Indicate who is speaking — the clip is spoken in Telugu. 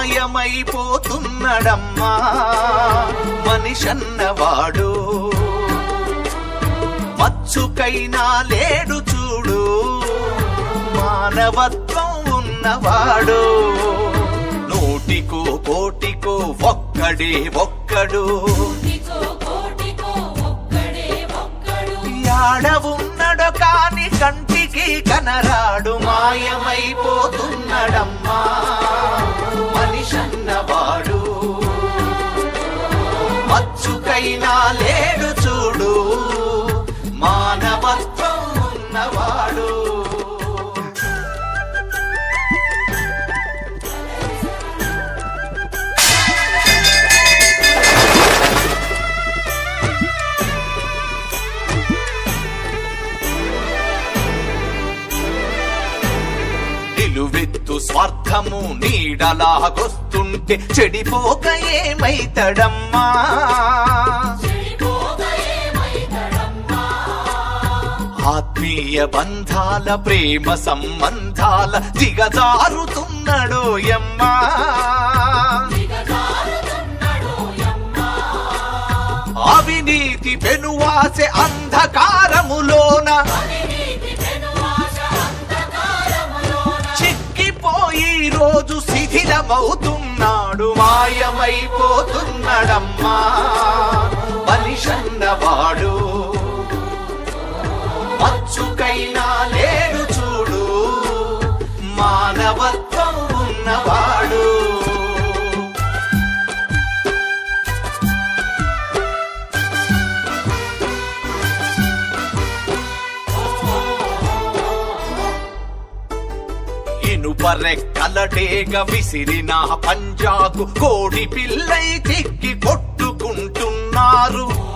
Speaker 1: మాయమైపోతున్నడమ్మా మనిషన్నవాడు మచ్చుకైనా లేడు చూడు మానవత్వం ఉన్నవాడు నూటికో కోటికో ఒక్కడే ఒక్కడు
Speaker 2: కోటికో కోటికో ఒక్కడే ఒక్కడు
Speaker 1: యాడ ఉన్నడో కాని కంటికి కనరాడు మాయమైపోతున్నడమ్మా మనిషన్నవాడు మచ్చుకైనా లేడు చూడు మానవత్వం ఉన్నవాడు నిలువెత్తు స్వార్థము నీడలాగొస్తుంటే చెడిపోక ఏమైతడమ్మా
Speaker 2: చెడిపోక ఏమైతడమ్మా
Speaker 1: ఆత్మీయ బంధాల ప్రేమ సంబంధాల దిగజారుతున్నడో యమ్మా
Speaker 2: దిగజారుతున్నాడు యమ్మా
Speaker 1: అవినీతి పెనువాసె అంధకారములోన
Speaker 2: అవినీతి పెనువాస అంధకారములోన
Speaker 1: చిక్కిపోయి రోజు శిథిలమవుతున్నాడు మాయమైపోతున్నాడమ్మా మనిషన్నవాడు మచ్చుకైనా లేడు చూడు మానవత్వం ఉన్నవాడు ఇనుపరెక్కలడేగ విసిరిన పంజాకు కోడి పిల్లై చిక్కి కొట్టుకుంటున్నారు